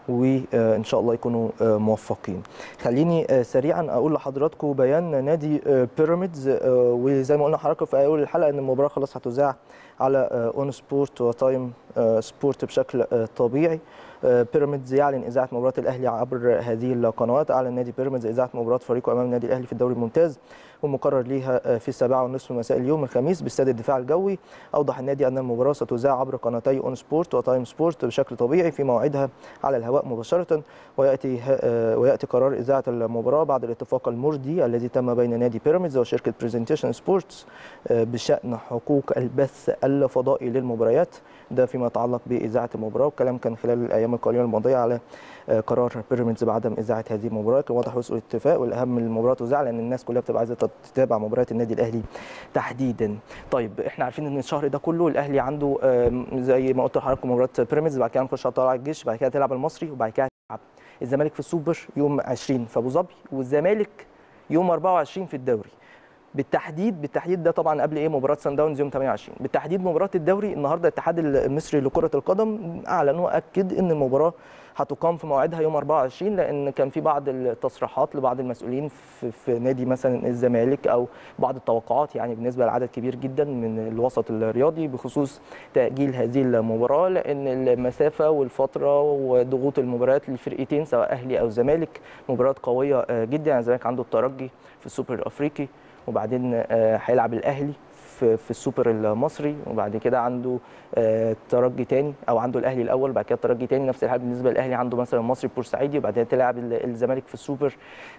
وان شاء الله يكونوا آه، موفقين خليني آه، سريعا اقول لحضراتكم بيان نادي آه، بيراميدز آه، وزي ما قلنا لحضراتكم في اول الحلقه ان المباراه خلاص هتذاع على آه، اون سبورت وتايم آه، سبورت بشكل آه، طبيعي آه، بيراميدز يعلن اذاعه مباراه الاهلي عبر هذه القنوات اعلن نادي بيراميدز اذاعه مباراه فريقه امام النادي الاهلي في الدوري الممتاز ومقرر ليها آه، في السابعة ونصف مساء اليوم الخميس باستاد الدفاع الجوي أوضح النادي أن المباراة ستذاع عبر قناتي أون سبورت وتايم سبورت بشكل طبيعي في موعدها على الهواء مباشرة ويأتي آه، ويأتي قرار إذاعة المباراة بعد الاتفاق المرضي الذي تم بين نادي بيراميدز وشركة برزنتيشن سبورتس بشأن حقوق البث الفضائي للمباريات ده فيما يتعلق بإذاعة المباراة والكلام كان خلال الأيام القليلة الماضية على آه، قرار بيراميدز بعدم إذاعة هذه المباراة كان واضح وصول اتفاق والأهم من المباراة تذاع لأن الناس كلها بتبقى عايزة تتابع مباريات النادي الأهلي تحديدا طيب احنا عارفين ان الشهر ده كله الاهلي عنده آم، زي ما قلت لحضراتكم مباراه بيراميدز بعد كده هنخش على طلائع الجيش بعد كده تلعب المصري وبعد كده هتلعب الزمالك في السوبر يوم 20 في ابو ظبي والزمالك يوم 24 في الدوري بالتحديد بالتحديد ده طبعا قبل ايه مباراه سان داونز يوم 28 بالتحديد مباراه الدوري النهارده الاتحاد المصري لكره القدم اعلن واكد ان المباراه هتقام في موعدها يوم 24 لان كان في بعض التصريحات لبعض المسؤولين في, في نادي مثلا الزمالك او بعض التوقعات يعني بالنسبه لعدد كبير جدا من الوسط الرياضي بخصوص تاجيل هذه المباراه لان المسافه والفتره وضغوط المباريات للفرقتين سواء اهلي او زمالك مباريات قويه آه، جدا يعني الزمالك عنده الترجي في السوبر الافريقي وبعدين آه، هيلعب الاهلي في في السوبر المصري وبعد كده عنده آه، ترجي تاني او عنده الاهلي الاول بعد كده ترجي تاني نفس الحال بالنسبه للاهلي عنده مثلا المصري بورسعيدي وبعد كده تلعب ال- الزمالك في السوبر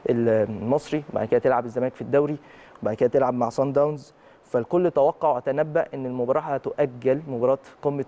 المصري بعد كده تلعب الزمالك في الدوري وبعد كده تلعب مع سان داونز فالكل توقع وتنبأ ان المباراه هتؤجل مباراه قمه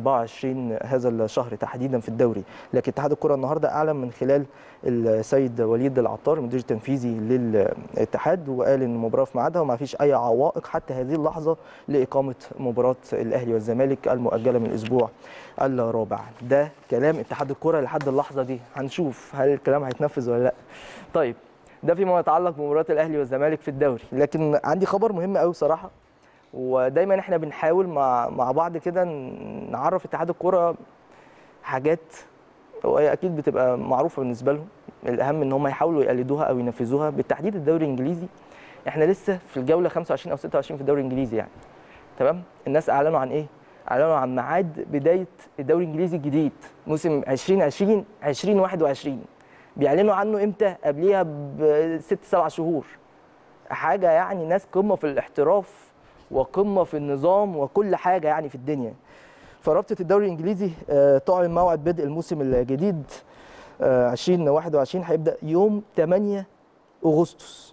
24 هذا الشهر تحديدا في الدوري لكن اتحاد الكره النهارده اعلن من خلال السيد وليد العطار المدير التنفيذي للاتحاد وقال ان المباراه في ميعادها وما فيش اي عوائق حتى هذه اللحظه لاقامه مباراه الاهلي والزمالك المؤجله من الاسبوع الرابع ده كلام اتحاد الكره لحد اللحظه دي هنشوف هل الكلام هيتنفذ ولا لا طيب ده فيما يتعلق بمباراه الاهلي والزمالك في الدوري لكن عندي خبر مهم قوي بصراحه ودايما احنا بنحاول مع مع بعض كده نعرف اتحاد الكره حاجات وهي اكيد بتبقى معروفه بالنسبه لهم الاهم ان هم يحاولوا يقلدوها او ينفذوها بالتحديد الدوري الانجليزي احنا لسه في الجوله 25 او 26 في الدوري الانجليزي يعني تمام الناس اعلنوا عن ايه اعلنوا عن ميعاد بدايه الدوري الانجليزي الجديد موسم 2020 2021 بيعلنوا عنه امتى قبليها بست سبع شهور حاجه يعني ناس قمه في الاحتراف وقمه في النظام وكل حاجه يعني في الدنيا فرابطه الدوري الانجليزي آه، تعلن موعد بدء الموسم الجديد آه، 2021 هيبدا يوم 8 اغسطس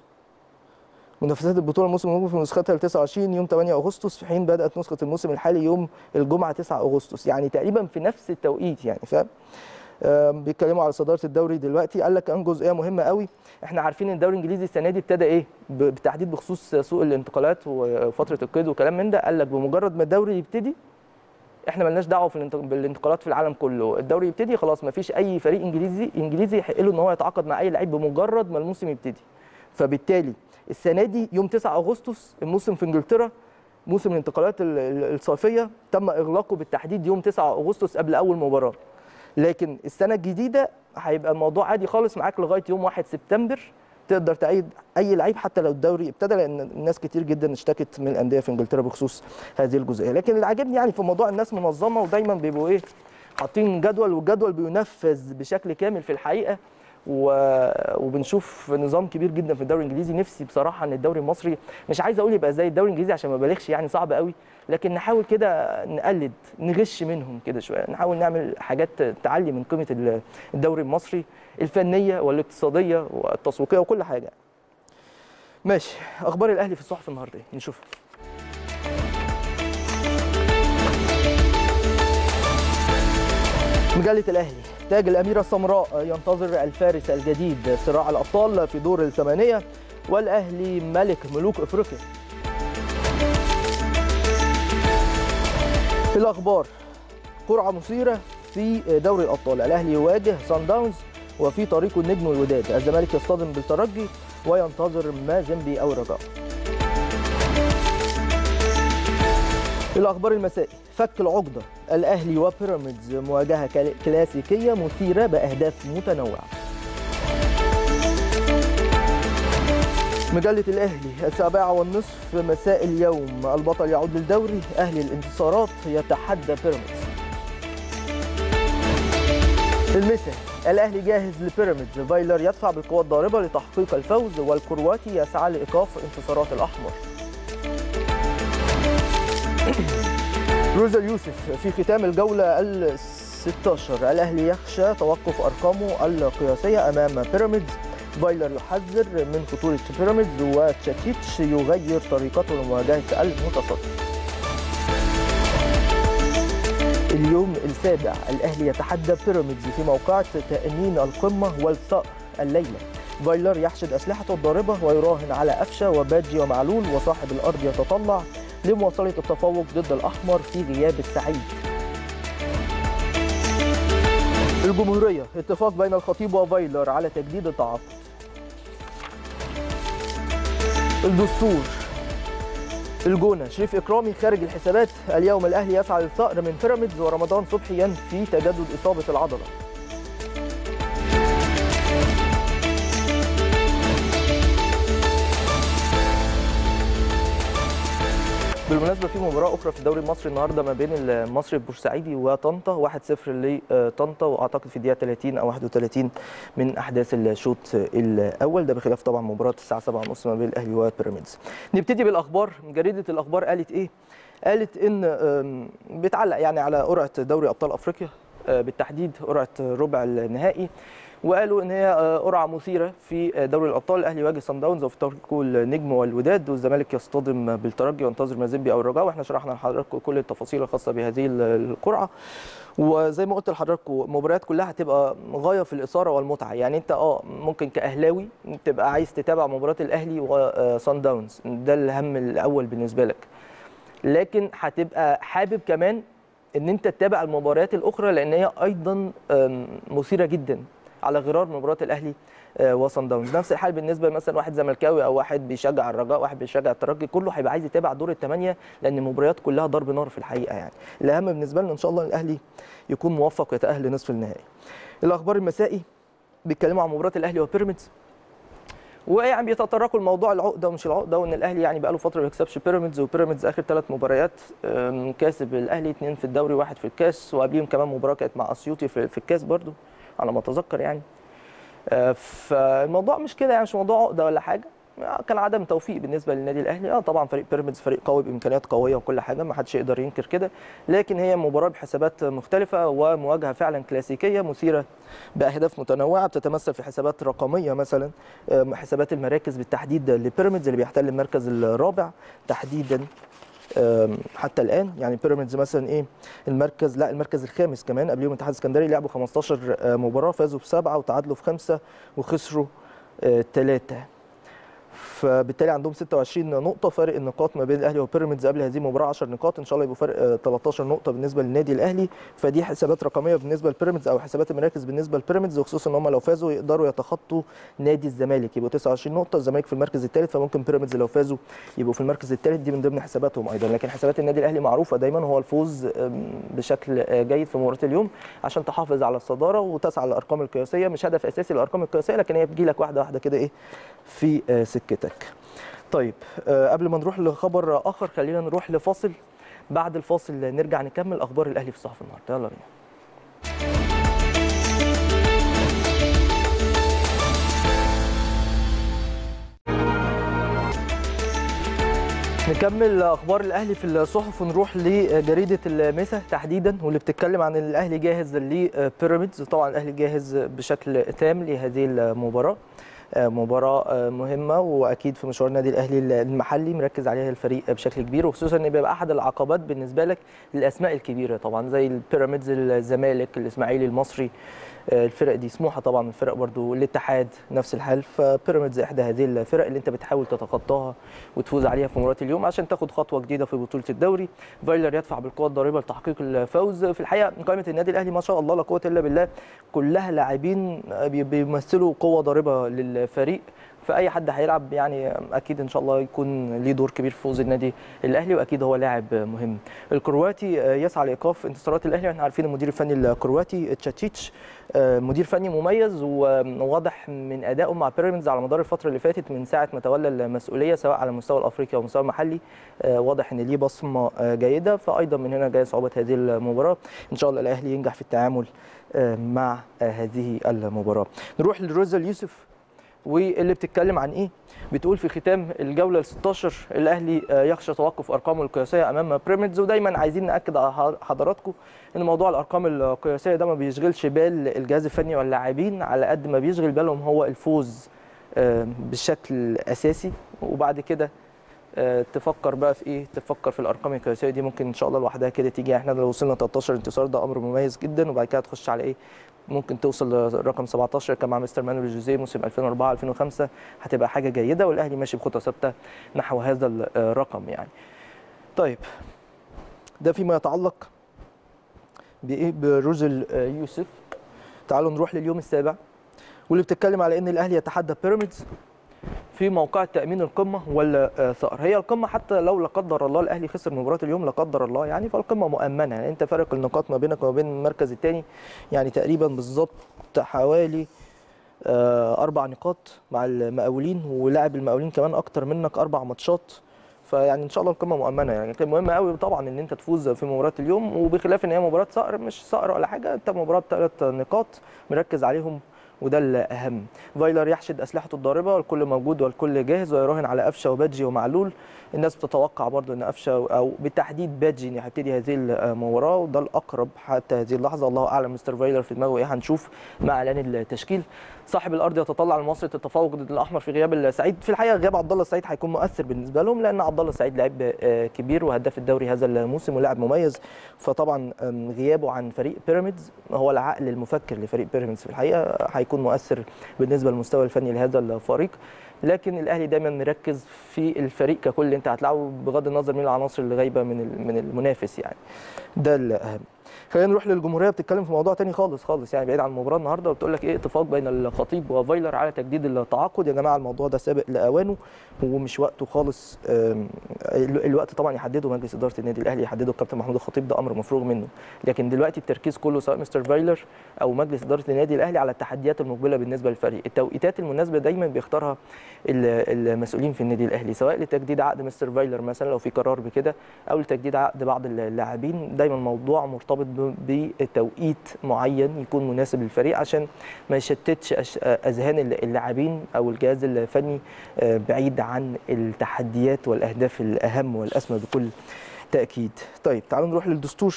منافسات البطوله الموسم المقبل في نسختها ل 29 يوم 8 اغسطس في حين بدات نسخه الموسم الحالي يوم الجمعه 9 اغسطس يعني تقريبا في نفس التوقيت يعني فاهم آه، بيتكلموا على صداره الدوري دلوقتي قال لك كان جزئيه مهمه قوي احنا عارفين ان الدوري الانجليزي السنه دي ابتدى ايه ب- بالتحديد بخصوص سوق الانتقالات وفتره القيد وكلام من ده قال لك بمجرد ما الدوري يبتدي احنا ملناش دعوه في الانت- بالانتقالات في العالم كله الدوري يبتدي خلاص ما فيش اي فريق انجليزي انجليزي يحق له ان هو يتعاقد مع اي لعيب بمجرد ما الموسم يبتدي فبالتالي السنه دي يوم 9 اغسطس الموسم في انجلترا موسم الانتقالات ال- ال- الصيفيه تم اغلاقه بالتحديد يوم 9 اغسطس قبل اول مباراه لكن السنه الجديده هيبقى الموضوع عادي خالص معاك لغايه يوم 1 سبتمبر تقدر تعيد اي لعيب حتى لو الدوري ابتدى لان الناس كتير جدا اشتكت من الانديه في انجلترا بخصوص هذه الجزئيه لكن اللي عاجبني يعني في موضوع الناس منظمه ودايما بيبقوا ايه حاطين جدول والجدول بينفذ بشكل كامل في الحقيقه و... وبنشوف نظام كبير جدا في الدوري الانجليزي نفسي بصراحه ان الدوري المصري مش عايز اقول يبقى زي الدوري الانجليزي عشان ما بالغش يعني صعب قوي لكن نحاول كده نقلد نغش منهم كده شويه نحاول نعمل حاجات تعلي من قيمه ال- الدوري المصري الفنيه والاقتصاديه والتسويقيه وكل حاجه ماشي اخبار الاهلي في الصحف النهارده إيه؟ نشوفها مجلة الأهلي تاج الأميرة السمراء ينتظر الفارس الجديد صراع الأبطال في دور الثمانية والأهلي ملك ملوك أفريقيا في الأخبار قرعة مثيرة في دوري الأبطال الأهلي يواجه سان داونز وفي طريقه النجم الوداد الزمالك يصطدم بالترجي وينتظر مازيمبي أو الرجاء الاخبار المسائي فك العقده الاهلي وبيراميدز مواجهه كلا- كلاسيكيه مثيره باهداف متنوعه مجلة الأهلي السابعة والنصف مساء اليوم البطل يعود للدوري أهلي الانتصارات يتحدى بيراميدز المساء الأهلي جاهز لبيراميدز فايلر يدفع بالقوى الضاربة لتحقيق الفوز والكرواتي يسعى لإيقاف انتصارات الأحمر روزا يوسف في ختام الجولة ال 16 الأهلي يخشى توقف أرقامه القياسية أمام بيراميدز فايلر يحذر من خطورة بيراميدز وتشاتيتش يغير طريقته لمواجهة المتصدر اليوم السابع الأهلي يتحدى بيراميدز في موقعة تأمين القمة والثأر الليلة فايلر يحشد أسلحته الضاربة ويراهن على أفشة وباجي ومعلول وصاحب الأرض يتطلع لمواصلة التفوق ضد الأحمر في غياب السعيد الجمهورية اتفاق بين الخطيب وفايلر على تجديد التعاقد الدستور الجونة شريف إكرامي خارج الحسابات اليوم الأهلي يسعى للثأر من بيراميدز ورمضان صبحي ينفي تجدد إصابة العضلة بالمناسبه في مباراه اخرى في الدوري المصري النهارده ما بين المصري البورسعيدي وطنطا 1-0 لطنطا واعتقد في الدقيقه 30 او 31 من احداث الشوط الاول ده بخلاف طبعا مباراه الساعه 7:30 ما بين الاهلي وبيراميدز نبتدي بالاخبار جريده الاخبار قالت ايه قالت ان آم، بتعلق يعني على قرعه دوري ابطال افريقيا آه، بالتحديد قرعه ربع النهائي وقالوا ان هي آه، قرعه مثيره في آه، دوري الابطال الاهلي يواجه صن داونز وفي تركه النجم والوداد والزمالك يصطدم بالترجي وينتظر مازيمبي او الرجاء واحنا شرحنا لحضراتكم كل التفاصيل الخاصه بهذه ال- القرعه وزي ما قلت لحضراتكم المباريات كلها هتبقى غايه في الاثاره والمتعه يعني انت اه ممكن كاهلاوي تبقى عايز تتابع مباراه الاهلي وصن داونز ده الهم الاول بالنسبه لك لكن هتبقى حابب كمان ان انت تتابع المباريات الاخرى لان هي ايضا آم، مثيره جدا على غرار مباراه الاهلي آه، وصن داونز نفس الحال بالنسبه مثلا واحد زملكاوي او واحد بيشجع الرجاء واحد بيشجع الترجي كله هيبقى عايز يتابع دور الثمانيه لان المباريات كلها ضرب نار في الحقيقه يعني الاهم بالنسبه لنا ان شاء الله الاهلي يكون موفق ويتاهل لنصف النهائي الاخبار المسائي بيتكلموا عن مباراه الاهلي وبيراميدز ويعني بيتطرقوا لموضوع العقده ومش العقده وان الاهلي يعني بقاله فتره ما بيكسبش بيراميدز وبيراميدز اخر ثلاث مباريات أم، كاسب الاهلي اثنين في الدوري واحد في الكاس وقبليهم كمان مباراه كانت مع اسيوطي في في الكاس برضو على ما اتذكر يعني آه، فالموضوع مش كده يعني مش موضوع عقده ولا حاجه كان عدم توفيق بالنسبه للنادي الاهلي اه طبعا فريق بيراميدز فريق قوي بامكانيات قويه وكل حاجه ما حدش يقدر ينكر كده لكن هي مباراه بحسابات مختلفه ومواجهه فعلا كلاسيكيه مثيره باهداف متنوعه بتتمثل في حسابات رقميه مثلا آه، حسابات المراكز بالتحديد لبيراميدز اللي بيحتل المركز الرابع تحديدا آم، حتى الان يعني بيراميدز مثلا ايه المركز لا المركز الخامس كمان قبليهم الاتحاد السكندري لعبوا 15 آه، مباراه فازوا بسبعه وتعادلوا في خمسه وخسروا ثلاثه فبالتالي عندهم 26 نقطه فارق النقاط ما بين الاهلي وبيراميدز قبل هذه المباراه 10 نقاط ان شاء الله يبقوا فرق آه، 13 نقطه بالنسبه للنادي الاهلي فدي حسابات رقميه بالنسبه لبيراميدز او حسابات المراكز بالنسبه لبيراميدز وخصوصا ان هم لو فازوا يقدروا يتخطوا نادي الزمالك يبقوا 29 نقطه الزمالك في المركز الثالث فممكن بيراميدز لو فازوا يبقوا في المركز الثالث دي من ضمن حساباتهم ايضا لكن حسابات النادي الاهلي معروفه دايما هو الفوز آم، بشكل آه، جيد في مباراه اليوم عشان تحافظ على الصداره وتسعى للارقام القياسيه مش هدف اساسي الارقام القياسيه لكن هي بتجي لك واحده واحده كده ايه في آه، سكتك طيب آه، قبل ما نروح لخبر اخر خلينا نروح لفاصل بعد الفاصل نرجع نكمل اخبار الاهلي في الصحف النهارده يلا بينا نكمل اخبار الاهلي في الصحف ونروح لجريده المسا تحديدا واللي بتتكلم عن إن الاهلي جاهز لبيراميدز طبعا الاهلي جاهز بشكل تام لهذه المباراه آه، مباراة آه، مهمة وأكيد في مشوار النادي الأهلي المحلي مركز عليها الفريق بشكل كبير وخصوصا إن بيبقى أحد العقبات بالنسبة لك الأسماء الكبيرة طبعا زي البيراميدز الزمالك الإسماعيلي المصري آه، الفرق دي سموحه طبعا الفرق برضو الاتحاد نفس الحال فبيراميدز احدى هذه الفرق اللي انت بتحاول تتخطاها وتفوز عليها في مباراه اليوم عشان تاخد خطوه جديده في بطوله الدوري فايلر يدفع بالقوه الضاربه لتحقيق الفوز في الحقيقه قائمه النادي الاهلي ما شاء الله لا قوه الا بالله كلها لاعبين بي- بيمثلوا قوه ضاربه للفريق فاي حد هيلعب يعني اكيد ان شاء الله يكون ليه دور كبير في فوز النادي الاهلي واكيد هو لاعب مهم الكرواتي يسعى لايقاف انتصارات الاهلي احنا عارفين المدير الفني الكرواتي تشاتشيتش مدير فني مميز وواضح من ادائه مع بيراميدز على مدار الفتره اللي فاتت من ساعه ما تولى المسؤوليه سواء على المستوى الافريقي او المستوى المحلي واضح ان ليه بصمه جيده فايضا من هنا جايه صعوبه هذه المباراه ان شاء الله الاهلي ينجح في التعامل مع هذه المباراه نروح لروزل يوسف واللي بتتكلم عن ايه بتقول في ختام الجوله ال 16 الاهلي يخشى توقف ارقامه القياسيه امام بيراميدز ودايما عايزين ناكد على حضراتكم ان موضوع الارقام القياسيه ده ما بيشغلش بال الجهاز الفني واللاعبين على قد ما بيشغل بالهم هو الفوز بشكل اساسي وبعد كده تفكر بقى في ايه تفكر في الارقام القياسيه دي ممكن ان شاء الله لوحدها كده تيجي احنا لو وصلنا 13 انتصار ده امر مميز جدا وبعد كده تخش على ايه ممكن توصل لرقم 17 كان مع مستر مانويل جوزيه موسم 2004 2005 هتبقى حاجه جيده والاهلي ماشي بخطى ثابته نحو هذا الرقم يعني طيب ده فيما يتعلق بايه بروزل يوسف تعالوا نروح لليوم السابع واللي بتتكلم على ان الاهلي يتحدى بيراميدز في موقع تامين القمه ولا ثأر هي القمه حتى لو لا قدر الله الاهلي خسر مباراه اليوم لا قدر الله يعني فالقمه مؤمنه يعني انت فارق النقاط ما بينك وما بين المركز الثاني يعني تقريبا بالظبط حوالي اربع نقاط مع المقاولين ولاعب المقاولين كمان اكتر منك اربع ماتشات فيعني ان شاء الله القمه مؤمنه يعني كان مهم قوي طبعا ان انت تفوز في مباراه اليوم وبخلاف ان هي مباراه صقر مش صقر ولا حاجه انت مباراه ثلاث نقاط مركز عليهم وده الاهم فايلر يحشد اسلحته الضاربه والكل موجود والكل جاهز ويراهن على قفشه وبادجي ومعلول الناس بتتوقع برضو ان قفشه او بالتحديد بادجي ان هيبتدي هذه المباراه وده الاقرب حتى هذه اللحظه الله اعلم مستر فايلر في دماغه ايه هنشوف مع اعلان التشكيل صاحب الارض يتطلع لمواصله التفوق ضد الاحمر في غياب السعيد في الحقيقه غياب عبد الله السعيد هيكون مؤثر بالنسبه لهم لان عبد الله السعيد لاعب كبير وهداف الدوري هذا الموسم ولاعب مميز فطبعا غيابه عن فريق بيراميدز هو العقل المفكر لفريق بيراميدز في الحقيقه هيكون مؤثر بالنسبه للمستوى الفني لهذا الفريق لكن الاهلي دايما مركز في الفريق ككل اللي انت هتلعبه بغض النظر مين العناصر اللي غايبه من من المنافس يعني ده الاهم خلينا نروح للجمهوريه بتتكلم في موضوع تاني خالص خالص يعني بعيد عن المباراه النهارده وبتقول لك ايه اتفاق بين الخطيب وفايلر على تجديد التعاقد يا جماعه الموضوع ده سابق لاوانه ومش وقته خالص الوقت طبعا يحدده مجلس اداره النادي الاهلي يحدده الكابتن محمود الخطيب ده امر مفروغ منه لكن دلوقتي التركيز كله سواء مستر فايلر او مجلس اداره النادي الاهلي على التحديات المقبله بالنسبه للفريق التوقيتات المناسبه دايما بيختارها المسؤولين في النادي الاهلي سواء لتجديد عقد مستر فايلر مثلا لو في قرار بكده او لتجديد عقد بعض اللاعبين دايما الموضوع مرتبط بتوقيت معين يكون مناسب للفريق عشان ما يشتتش اذهان اللاعبين او الجهاز الفني بعيد عن التحديات والاهداف الاهم والاسمى بكل تاكيد طيب تعالوا نروح للدستور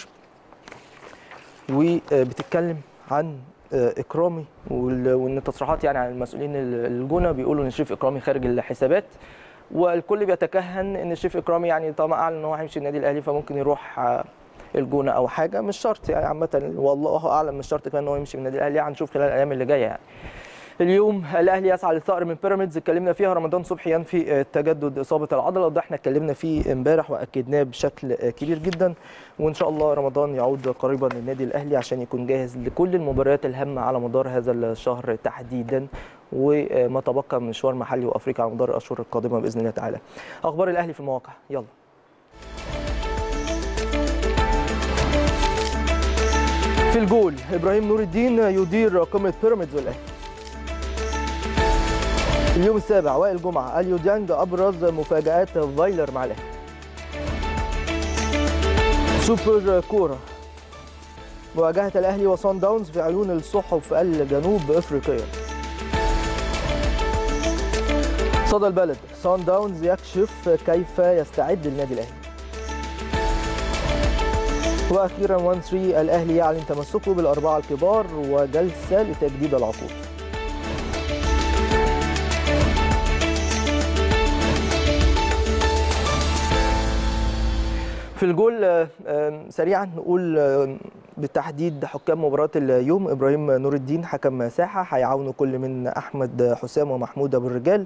وبتتكلم عن اكرامي وان التصريحات يعني عن المسؤولين الجونه بيقولوا ان شريف اكرامي خارج الحسابات والكل بيتكهن ان شريف اكرامي يعني طالما اعلن ان هو هيمشي النادي الاهلي فممكن يروح الجونه او حاجه مش شرط يعني عامه والله اعلم مش شرط كمان ان هو يمشي من النادي الاهلي هنشوف خلال الايام اللي جايه يعني اليوم الاهلي يسعى للثأر من بيراميدز اتكلمنا فيها رمضان صبحي ينفي تجدد اصابه العضله وده احنا اتكلمنا فيه امبارح واكدناه بشكل كبير جدا وان شاء الله رمضان يعود قريبا للنادي الاهلي عشان يكون جاهز لكل المباريات الهامه على مدار هذا الشهر تحديدا وما تبقى من مشوار محلي وافريقيا على مدار الاشهر القادمه باذن الله تعالى اخبار الاهلي في المواقع يلا في الجول ابراهيم نور الدين يدير قمه بيراميدز والاهلي اليوم السابع وائل جمعه اليو ديانج ابرز مفاجات فايلر مع الاهلي سوبر كوره مواجهه الاهلي وصن داونز في عيون الصحف الجنوب افريقيه صدى البلد صن داونز يكشف كيف يستعد النادي الاهلي واخيرا 1 3 الاهلي يعلن تمسكه بالاربعه الكبار وجلسه لتجديد العقود في الجول سريعا نقول بالتحديد حكام مباراة اليوم إبراهيم نور الدين حكم ساحة هيعاونوا كل من أحمد حسام ومحمود أبو الرجال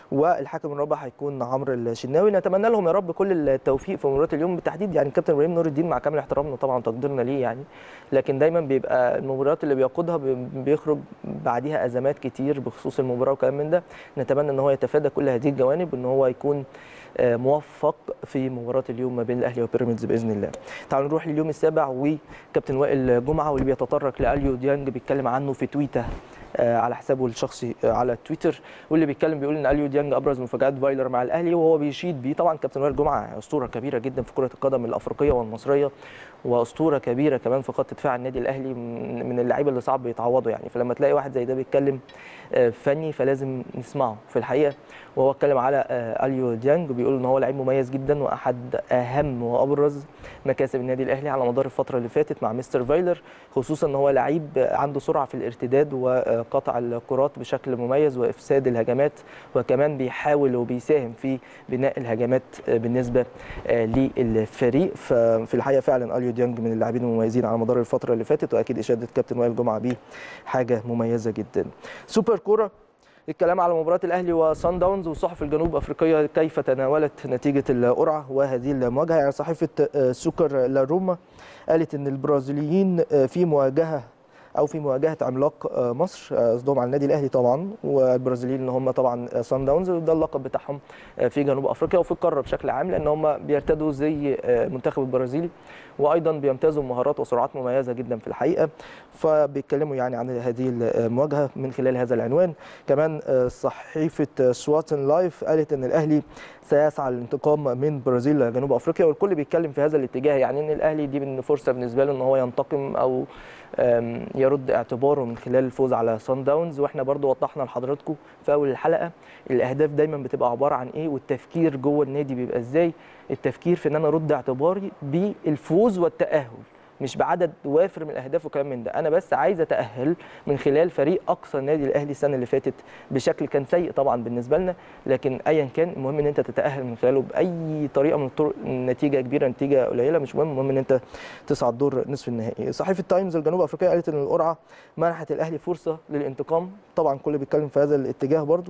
والحكم الرابع هيكون عمرو الشناوي نتمنى لهم يا رب كل التوفيق في مباراه اليوم بالتحديد يعني كابتن ابراهيم نور الدين مع كامل احترامنا طبعا وتقديرنا ليه يعني لكن دايما بيبقى المباريات اللي بيقودها بي- بيخرج بعديها ازمات كتير بخصوص المباراه وكلام من ده نتمنى ان هو يتفادى كل هذه الجوانب وان هو يكون آه، موفق في مباراه اليوم ما بين الاهلي وبيراميدز باذن الله. تعالوا نروح لليوم السابع وكابتن وائل جمعه واللي بيتطرق لاليو ديانج بيتكلم عنه في تويته آه، على حسابه الشخصي آه، على تويتر واللي بيتكلم بيقول ان اليو ديانج ابرز مفاجات فايلر مع الاهلي وهو بيشيد بيه طبعا كابتن وائل جمعه اسطوره كبيره جدا في كره القدم الافريقيه والمصريه واسطوره كبيره كمان في خط دفاع النادي الاهلي من من اللعيبه اللي صعب يتعوضوا يعني فلما تلاقي واحد زي ده بيتكلم آه، فني فلازم نسمعه في الحقيقه وهو اتكلم على آه، اليو ديانج بيقول ان هو لعيب مميز جدا واحد اهم وابرز مكاسب النادي الاهلي على مدار الفتره اللي فاتت مع مستر فايلر خصوصا ان هو لعيب عنده سرعه في الارتداد وقطع الكرات بشكل مميز وافساد الهجمات وكمان بيحاول وبيساهم في بناء الهجمات آه، بالنسبه آه، للفريق ففي الحقيقه فعلا اليو ديانج من اللاعبين المميزين على مدار الفتره اللي فاتت واكيد اشاده كابتن وائل جمعه بيه حاجه مميزه جدا سوبر كوره الكلام على مباراة الأهلي وصن داونز والصحف الجنوب أفريقية كيف تناولت نتيجة القرعة وهذه المواجهة يعني صحيفة آه، سوكر لا روما قالت إن البرازيليين آه، في مواجهة او في مواجهه عملاق آه، مصر آه، قصدهم على النادي الاهلي طبعا والبرازيليين اللي هم طبعا سان داونز وده اللقب بتاعهم آه، في جنوب افريقيا وفي القاره بشكل عام لان هم بيرتدوا زي آه، المنتخب البرازيلي وايضا بيمتازوا بمهارات وسرعات مميزه جدا في الحقيقه فبيتكلموا يعني عن هذه المواجهه من خلال هذا العنوان كمان آه، صحيفه سواتن لايف قالت ان الاهلي سيسعى للانتقام من برازيل جنوب افريقيا والكل بيتكلم في هذا الاتجاه يعني ان الاهلي دي من فرصه بالنسبه له ان هو ينتقم او آم، يرد اعتباره من خلال الفوز على سان داونز واحنا برضو وضحنا لحضراتكم في اول الحلقه الاهداف دايما بتبقى عباره عن ايه والتفكير جوه النادي بيبقى ازاي التفكير في ان انا ارد اعتباري بالفوز والتاهل مش بعدد وافر من الاهداف وكلام من ده انا بس عايز اتاهل من خلال فريق اقصى النادي الاهلي السنه اللي فاتت بشكل كان سيء طبعا بالنسبه لنا لكن ايا كان المهم ان انت تتاهل من خلاله باي طريقه من الطرق نتيجه كبيره نتيجه قليله مش مهم المهم ان انت تصعد دور نصف النهائي صحيفه تايمز الجنوب افريقيه قالت ان القرعه منحت الاهلي فرصه للانتقام طبعا كل بيتكلم في هذا الاتجاه برضو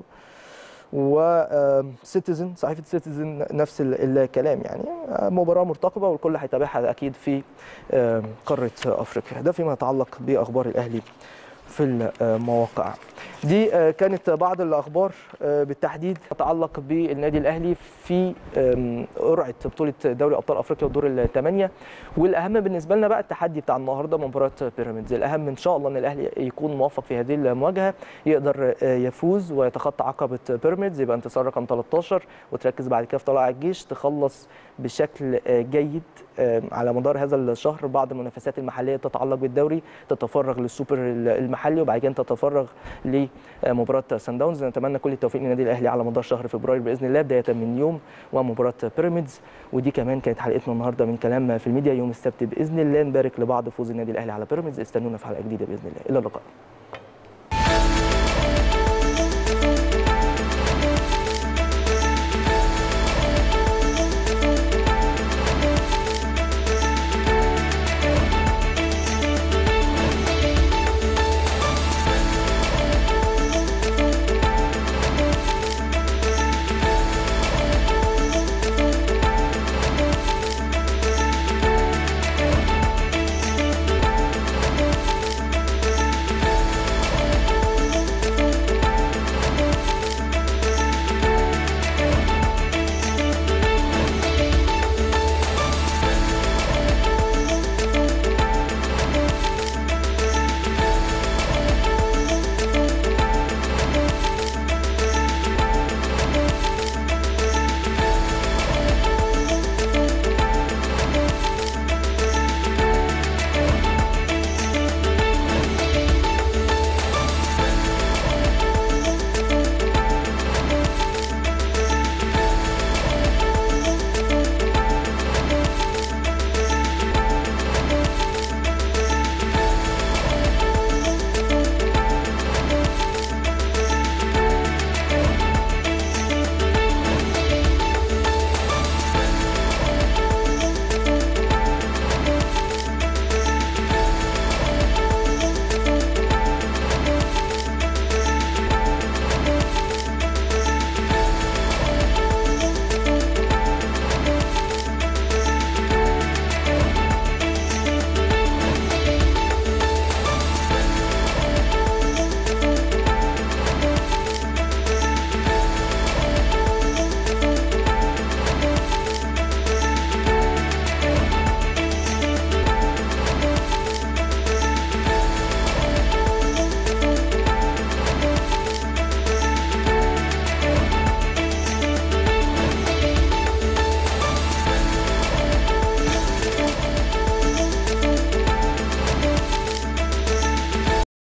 وسيتيزن صحيفه سيتيزن نفس ال- الكلام يعني آه، مباراه مرتقبه والكل هيتابعها اكيد في آه، قاره افريقيا ده فيما يتعلق باخبار الاهلي في المواقع دي آه، كانت بعض الاخبار آه، بالتحديد تتعلق بالنادي الاهلي في آم، قرعه بطوله دوري ابطال افريقيا ودور الثمانيه والاهم بالنسبه لنا بقى التحدي بتاع النهارده مباراه بيراميدز الاهم ان شاء الله ان الاهلي يكون موفق في هذه المواجهه يقدر آه، يفوز ويتخطى عقبه بيراميدز يبقى انتصار رقم 13 وتركز بعد كده في طلائع الجيش تخلص بشكل آه، جيد آه، على مدار هذا الشهر بعض المنافسات المحليه تتعلق بالدوري تتفرغ للسوبر المحلي وبعد كده تتفرغ لمباراه سان داونز نتمنى كل التوفيق للنادي الاهلي على مدار شهر فبراير باذن الله بدايه من يوم ومباراه بيراميدز ودي كمان كانت حلقتنا النهارده من كلام في الميديا يوم السبت باذن الله نبارك لبعض فوز النادي الاهلي على بيراميدز استنونا في حلقه جديده باذن الله الى اللقاء